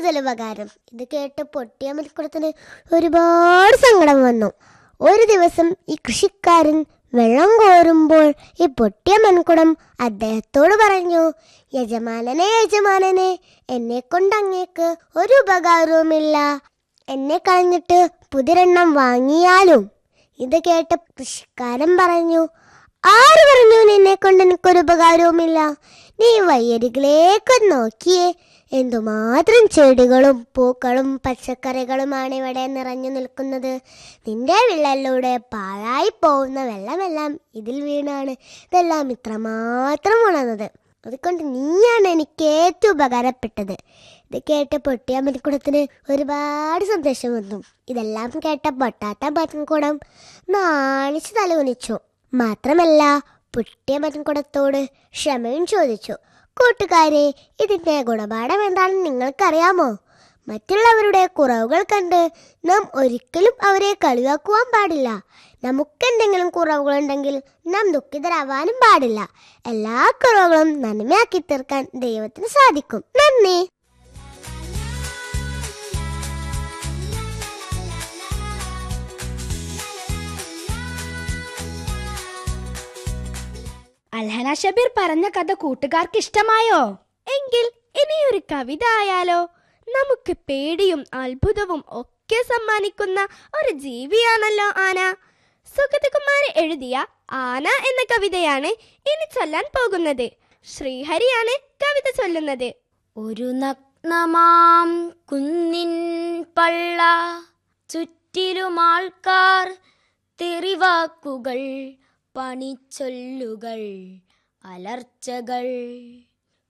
കൂടുതൽ ഉപകാരം ഇത് കേട്ട് പൊട്ടിയ മൽക്കുടത്തിന് ഒരുപാട് സങ്കടം വന്നു ഒരു ദിവസം ഈ കൃഷിക്കാരൻ വെള്ളം കോരുമ്പോൾ ഈ പൊട്ടിയ മൺകുടം അദ്ദേഹത്തോട് പറഞ്ഞു യജമാനനെ യജമാനനെ എന്നെ കൊണ്ട് അങ്ങേക്ക് ഒരു ഉപകാരവുമില്ല എന്നെ കളഞ്ഞിട്ട് പുതിരെണ്ണം വാങ്ങിയാലും ഇത് കേട്ട് കൃഷിക്കാരൻ പറഞ്ഞു ആര് പറഞ്ഞു നിന്നെ കൊണ്ട് എനിക്കൊരു ഉപകാരവുമില്ല നീ വയ്യരികിലേക്ക് നോക്കിയേ എന്തുമാത്രം ചെടികളും പൂക്കളും പച്ചക്കറികളുമാണ് ഇവിടെ നിറഞ്ഞു നിൽക്കുന്നത് നിന്റെ വിള്ളലിലൂടെ പാഴായി പോകുന്ന വെള്ളമെല്ലാം ഇതിൽ വീണാണ് ഇതെല്ലാം ഇത്രമാത്രം ഉണർന്നത് അതുകൊണ്ട് നീയാണ് എനിക്ക് ഏറ്റവും ഉപകാരപ്പെട്ടത് ഇത് കേട്ട് പൊട്ടിയ മണിക്കുടത്തിന് ഒരുപാട് സന്തോഷം വന്നു ഇതെല്ലാം കേട്ട പൊട്ടാത്ത മരൻകുടം നാണിച്ച് തലകുനിച്ചു മാത്രമല്ല പൊട്ടിയ മരൻകുടത്തോട് ക്ഷമയും ചോദിച്ചു കൂട്ടുകാരെ ഇതിന്റെ ഗുണപാഠം എന്താണെന്ന് നിങ്ങൾക്കറിയാമോ മറ്റുള്ളവരുടെ കുറവുകൾ കണ്ട് നാം ഒരിക്കലും അവരെ കളിയാക്കുവാൻ പാടില്ല നമുക്കെന്തെങ്കിലും കുറവുകളുണ്ടെങ്കിൽ നാം ദുഃഖിതരാവാനും പാടില്ല എല്ലാ കുറവുകളും നന്മയാക്കി തീർക്കാൻ ദൈവത്തിന് സാധിക്കും നന്ദി അൽഹന ഷബീർ പറഞ്ഞ കഥ കൂട്ടുകാർക്ക് ഇഷ്ടമായോ എങ്കിൽ ഇനിയൊരു കവിത ആയാലോ നമുക്ക് പേടിയും അത്ഭുതവും ഒക്കെ സമ്മാനിക്കുന്ന ഒരു ജീവിയാണല്ലോ ആന സുഗതകുമാരി എഴുതിയ ആന എന്ന കവിതയാണ് ഇനി ചൊല്ലാൻ പോകുന്നത് ശ്രീഹരിയാണ് കവിത ചൊല്ലുന്നത് ഒരു നഗ്നമാം കുന്നിൻ പള്ള ചുറ്റിലുമാൾക്കാർ തെറിവാക്കുകൾ പണിച്ചൊല്ലുകൾ അലർച്ചകൾ